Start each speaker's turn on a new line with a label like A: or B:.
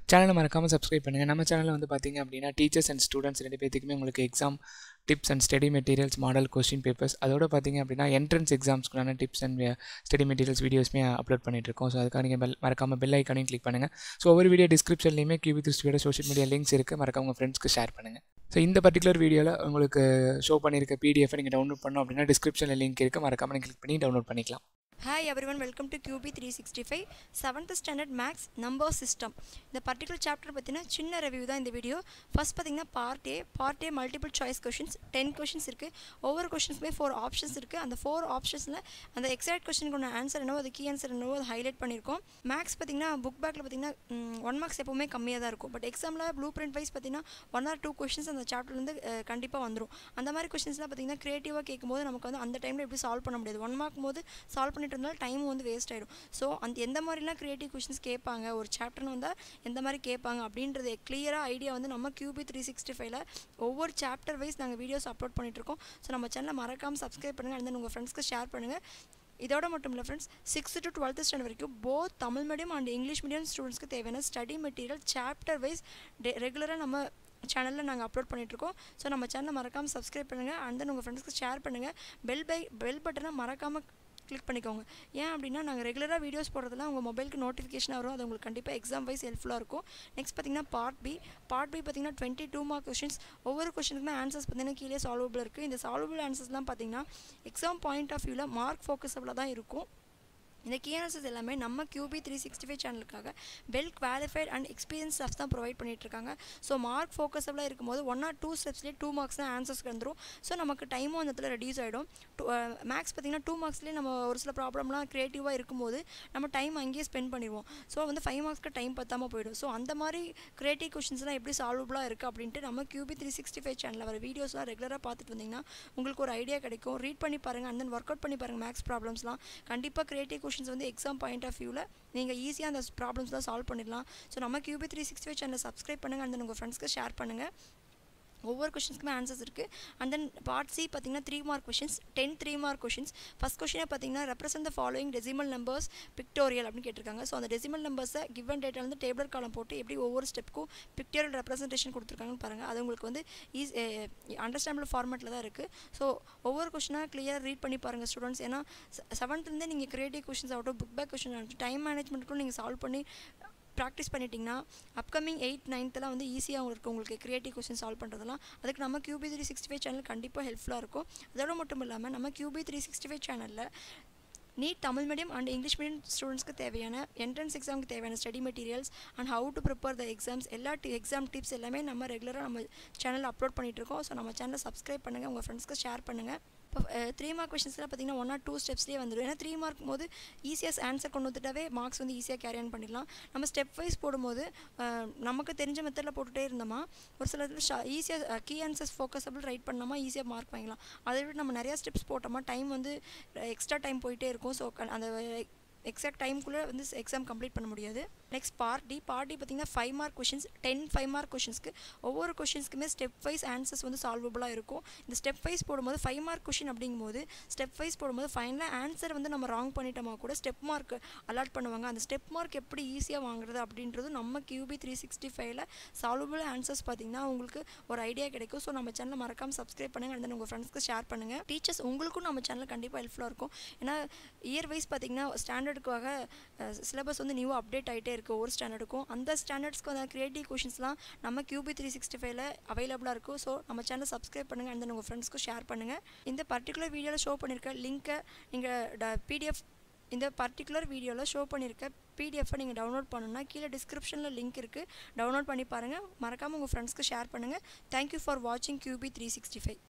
A: சேனலை மறக்காமல் சப்ஸ்கிரைப் பண்ணுங்கள் நம்ம சேனலில் வந்து பார்த்தீங்க அப்படின்னா டீச்சர்ஸ் அண்ட் ஸ்டூடெண்ட்ஸ் ரெண்டு பேத்துக்குமே உங்களுக்கு exam tips and study materials model question papers அதோட பார்த்தீங்க அப்படின்னா என்ட்ரன்ஸ் எக்ஸாம்ஸ்க்குள்ளான டிப்ஸ் அண்ட் ஸ்டடி மெட்டீரியல்ஸ் வீடியோஸ்மே அப்லோட் பண்ணிட்டு இருக்கோம் ஸோ அதுக்காக நீங்கள் பெல் மறக்காமல் பெல் ஐக்கானையும் கிளிக் பண்ணுங்கள் ஸோ ஒவ்வொரு வீடியோ டிஸ்கிரிப்ஷன்லையுமே கியூபி திருஷ்டியோட சோஷியல் மீடியா லிங்க்ஸ் இருக்குது மறக்காம உங்கள் ஃப்ரெண்ட்ஸ்க்கு ஷேர் பண்ணுங்கள் ஸோ இந்த பர்டிகுலர் வீடியோவில் உங்களுக்கு ஷோ பண்ணியிருக்க பிடிஎஃப் நீங்கள் டவுன்லோட் பண்ணோம் அப்படின்னா டிஸ்கிரிப்ஷனில் லிங்க் இருக்குது மறக்காமல் நீங்கள் கிளிக் பண்ணி டவுன்லோட் பண்ணிக்கலாம்
B: hi everyone welcome to QB three sixty five seventh standard maths number system இந்த பர்டிகுலர் சாப்டர் பார்த்தீங்கன்னா சின்ன ரிவ்யூ தான் இந்த வீடியோ ஃபஸ்ட் பார்த்தீங்கன்னா part A part A multiple choice questions ten questions இருக்குது ஒவ்வொரு கொஷின்ஸுமே ஃபோர் ஆப்ஷன்ஸ் இருக்குது அந்த ஃபோர் ஆப்ஷன்ஸில் அந்த எக்ஸாக்ட் கொஷனுக்கு ஆன்சர் என்னவோ அது கீ ஆன்சர் என்னவோ அதை ஹைலைட் பண்ணியிருக்கோம் மேக்ஸ் பார்த்தீங்கன்னா புக் பேக்கில் பார்த்தீங்கன்னா ஒன் மார்க்ஸ் எப்போவுமே கம்மியாக தான் இருக்கும் பட் எக்ஸாமில் ப்ளூ பிரிண்ட் வைஸ் பார்த்தீங்கன்னா ஒன் ஆர் டூ கொஷின்ஸ் அந்த சாப்டர்லேருந்து கண்டிப்பாக வந்துடும் அந்த மாதிரி கொஷின்ஸ்லாம் பார்த்தீங்கன்னா க்ரியேட்டிவாக கேட்கும்போது நமக்கு வந்து அந்த டைமில் எப்படி சால்வ் பண்ண முடியாது ஒன் மார்க் போது சால்வ் பண்ணிட்டு இருந்தாலும் டைம் வந்து வேஸ்ட் ஆகிடும் ஸோ அந்த எந்த மாதிரிலாம் க்ரியேட்டிவ் கொஷின்ஸ் கேட்பாங்க ஒரு சாப்டர்னு வந்தால் எந்த மாதிரி கேட்பாங்க அப்படின்றது கிளியராக ஐடியா வந்து நம்ம கியூபி த்ரீ சிக்ஸ்டி ஃபைவ்ல ஒவ்வொரு சாப்டர் வைஸ் நாங்கள் வீடியோஸ் அப்லோட் பண்ணிகிட்ருக்கோம் ஸோ நம்ம சேனலை மறக்காமல் சப்ஸ்கிரைப் பண்ணுங்கள் அண்ட் தென் உங்கள் ஃப்ரெண்ட்ஸ்க்கு ஷேர் பண்ணுங்கள் இதோட மட்டும் இல்லை friends sixth to twelfth standard வரைக்கும் both Tamil medium and English medium ஸ்டூடெண்ட்ஸ்க்கு தேவையான study material chapter wise day ரெகுலராக நம்ம சேனலில் நாங்கள் அப்லோட் பண்ணிகிட்ருக்கோம் ஸோ நம்ம சேனலை மறக்காமல் சப்ஸ்கிரைப் பண்ணுங்கள் அண்ட் தென் உங்கள் ஃப்ரெண்ட்ஸ்க்கு ஷேர் பண்ணுங்கள் பெல் பை பெல் பட்டனை மறக்காமல் கிளிக் பண்ணிக்கோங்க ஏன் அப்படின்னா நாங்கள் ரெகுலராக வீடியோஸ் போடுறதுலாம் உங்கள் மொபைலுக்கு நோட்டிஃபிகேஷன் வரும் அது உங்களுக்கு கண்டிப்பாக எக்ஸாம் வைஸ் ஹெல்ப்ஃபுல்லாக இருக்கும் நெக்ஸ்ட் பார்த்தீங்கன்னா பார்ட் பி பார்ட் பி பார்த்தீங்கன்னா டுவெண்ட்டி டூ மார்க் கொஷின்ஸ் ஒவ்வொரு கொஷனுக்குமே ஆன்சர்ஸ் பார்த்தீங்கன்னா கீழே சால்வபிள் இருக்குது இந்த சால்வபிள் ஆன்சர்ஸ்லாம் பார்த்தீங்கன்னா எக்ஸாம் பாயிண்ட் ஆஃப் வியூவில் மார்க் ஃபோக்கஸபிளாக தான் இருக்கும் இந்த கீ ஆன்சர்ஸ் எல்லாமே நம்ம கியூபி த்ரீ சிக்ஸ்டி ஃபைவ் சேனலுக்காக well qualified and experience staff தான் ப்ரொவைட் பண்ணிகிட்ருக்காங்க ஸோ மார்க் ஃபோக்கஸபிளாக இருக்கும்போது ஒன் ஆர் டூ ஸ்டெப்ஸ்லேயே டூ மார்க்ஸ் தான் ஆன்சர்ஸ் வந்துடும் ஸோ நமக்கு டைமும் அந்த இடத்துல ரெடியூஸ் ஆகிடும் டூ மேக்ஸ் பார்த்திங்கன்னா டூ மார்க்ஸ்லேயே நம்ம ஒரு சில ப்ராப்ளம்லாம் க்ரியேட்டிவாக இருக்கும்போது நம்ம டைம் அங்கேயே ஸ்பெண்ட் பண்ணிடுவோம் ஸோ வந்து ஃபைவ் மார்க்ஸ்க்கு டைம் பத்தாமல் போயிடும் ஸோ அந்த மாதிரி க்ரியேட்டிவ் கொஷின்ஸ்லாம் எப்படி சால்வபுளாக இருக்குது அப்படின்ட்டு நம்ம கியூபி த்ரீ சிக்ஸ்டி ஃபைவ் சேனலில் வர வீடியோஸ்லாம் ரெகுலராக பார்த்துட்டு வந்தீங்கன்னா உங்களுக்கு ஒரு ஐடியா கிடைக்கும் ரீட் பண்ணி பாருங்கள் அண்ட் தென் ஒர்க் அவுட் பண்ணி பாருங்கள் மேக்ஸ் ப்ராப்ளம்ஸ்லாம் கண்டிப்பாக க்ரியேட்டிவ் கொஷின்ஸ் வந்து எக்ஸாம் பாயிண்ட் ஆஃப் வியூவில் நீங்கள் ஈஸியாக அந்த ப்ராப்ளம்ஸ் தான் சால்வ் பண்ணிடலாம் ஸோ நம்ம கியூபி த்ரீ சிக்ஸ்டி ஃபைவ் சேனலை சப்ஸ்கிரைப் பண்ணுங்கள் அண்ட் தென் உங்கள் ஃப்ரெண்ட்ஸ்க்கு ஷேர் பண்ணுங்கள் ஒவ்வொரு கொஷின்ஸ்க்குமே ஆன்சர்ஸ் இருக்குது அண்ட் தென் பார்ட் சி பார்த்தீங்கன்னா three mark questions ten three mark questions first கொஷினே பார்த்தீங்கன்னா represent the following decimal numbers pictorial அப்படின்னு கேட்டிருக்காங்க ஸோ அந்த டெசிமல் நம்பர்ஸை கிவன் டேட்டா வந்து டேபிள் காலம் போட்டு எப்படி ஒவ்வொரு ஸ்டெப்புக்கும் பிக்டோரியல் ரெப்ரசன்டேஷன் கொடுத்துருக்காங்கன்னு பாருங்கள் அது உங்களுக்கு வந்து ஈஸ் அண்டர்ஸ்டாண்டபிள் ஃபார்மேட்டில் தான் இருக்குது ஸோ ஒவ்வொரு கொஷினாக கிளியராக ரீட் பண்ணி பாருங்கள் ஸ்டூடெண்ட்ஸ் ஏன்னா செவன்த்லேருந்தே நீங்கள் கிரியேட்டிவ் கொஷின்ஸ் ஆகட்டும் புக் பேக் கொஷின் ஆகட்டும் டைம் மேனேஜ்மெண்ட்டுக்கும் நீங்கள் சால்வ் பண்ணி ப்ராக்டிஸ் பண்ணிட்டீங்கன்னா அப்கமிங் எயிட் நைன்த்தெலாம் வந்து ஈஸியாக உங்களுக்கு உங்களுக்கு க்ரியேட்டிவ் கொஸ்டின் சால்வ் பண்ணுறதுலாம் அதுக்கு நம்ம QB three sixty five channel கண்டிப்பாக ஹெல்ப்ஃபுல்லாக இருக்கும் அதோட மட்டும் இல்லாமல் நம்ம கியூபி த்ரீ சிக்ஸ்டி ஃபைவ் சேனலில் NEET Tamil medium and English medium ஸ்டூடெண்ட்ஸ்க்கு தேவையான என்ட்ரன்ஸ் எக்ஸாமுக்கு தேவையான study materials and how to prepare the exams எல்லா எக்ஸாம் டிப்ஸ் எல்லாமே நம்ம ரெகுலராக நம்ம சேனலில் அப்லோட் பண்ணிகிட்ருக்கோம் ஸோ நம்ம சேனலை சப்ஸ்கிரைப் பண்ணுங்கள் உங்கள் ஃப்ரெண்ட்ஸ்க்கு ஷேர் பண்ணுங்கள் இப்போ த்ரீ மார்க் கொஷின்ஸ்லாம் பார்த்தீங்கன்னா ஒன் ஆர் டூ ஸ்டெப்ஸ்லேயே வந்துடும் ஏன்னா த்ரீ மார்க் போது ஈஸியாக ஆன்சர் கொண்டு வந்துட்டாவே மார்க்ஸ் வந்து ஈஸியாக கேரி ஆன் பண்ணிடலாம் நம்ம ஸ்டெப் வைஸ் போடும்போது நமக்கு தெரிஞ்ச மெத்தடில் போட்டுகிட்டே இருந்தோமா ஒரு சில இதில் ஈஸியாக கீ ஆன்சர்ஸ் ஃபோக்கஸபிள் ரைட் பண்ணாமா ஈஸியாக மார்க் வாங்கலாம் அதை விட நம்ம நிறையா ஸ்டெப்ஸ் போட்டோமா டைம் வந்து எக்ஸ்ட்ரா டைம் போயிட்டே இருக்கும் ஸோ அந்த எக்ஸாக்ட் டைம்குள்ளே வந்து எக்ஸாம் கம்ப்ளீட் பண்ண முடியாது next part D part D பார்த்தீங்கன்னா five mark questions ten five mark கொஷின்ஸ்க்கு ஒவ்வொரு கொஷின்ஸ்க்குமே ஸ்டெப் வைஸ் ஆன்சர்ஸ் வந்து சால்வபுளாக இருக்கும் இந்த ஸ்டெப் வைஸ் போடும்போது ஃபைவ் மார்க் கொஷின் அப்படிங்கும்போது ஸ்டெப் வைஸ் போடும்போது ஃபைனலாக ஆன்சர் வந்து நம்ம ராங் பண்ணிட்டோமா கூட ஸ்டெப் மார்க் அலாட் பண்ணுவாங்க அந்த ஸ்டெப் மார்க் எப்படி ஈஸியாக வாங்குறது அப்படின்றது நம்ம கியூபி த்ரீ சிக்ஸ்டி ஃபைவ்ல சால்வபுள் ஆன்சர்ஸ் பார்த்தீங்கன்னா உங்களுக்கு ஒரு ஐடியா கிடைக்கும் ஸோ நம்ம சேனலை மறக்காமல் சப்ஸ்கிரைப் பண்ணுங்கள் அண்ட் உங்கள் ஃப்ரெண்ட்ஸ்க்கு ஷேர் பண்ணுங்கள் டீச்சர்ஸ் உங்களுக்கும் நம்ம சேனலில் கண்டிப்பாக ஹெல்ப்ஃபுல்லாக இருக்கும் ஏன்னா இயர் வைஸ் பார்த்தீங்கன்னா ஸ்டாண்டர்டுக்காக சிலபஸ் வந்து நியூ அப்டேட் ஆகிட்டே இருக்குது ஒரு ஸ்டாண்டர்டுக்கும் அந்த ஸ்டாண்டர்ட்ஸ்க்கு அந்த க்ரியேட்டிவ் கொஷின்ஸ்லாம் நம்ம கியூபி த்ரீ சிக்ஸ்டி ஃபைவ்ல அவைலபிளாக இருக்கும் ஸோ நம்ம சேனலை சப்ஸ்கிரைப் பண்ணுங்கள் அண்ட் உங்கள் ஃப்ரெண்ட்ஸ்க்கும் ஷேர் பண்ணுங்கள் இந்த பர்டிகுலர் வீடியோவில் ஷோ பண்ணியிருக்க லிங்க்கை நீங்கள் பிடிஎஃப் இந்த பர்டிகுலர் வீடியோவில் ஷோ பண்ணியிருக்க பிடிஎஃபை நீங்கள் டவுன்லோட் பண்ணணும்னா கீழே டிஸ்கிரிப்ஷனில் லிங்க் இருக்குது டவுன்லோட் பண்ணி பாருங்கள் மறக்காமல் உங்கள் ஃப்ரெண்ட்ஸ்க்கு ஷேர் பண்ணுங்கள் தேங்க்யூ ஃபார் வாட்சிங் கியூபி த்ரீ சிக்ஸ்டி ஃபைவ்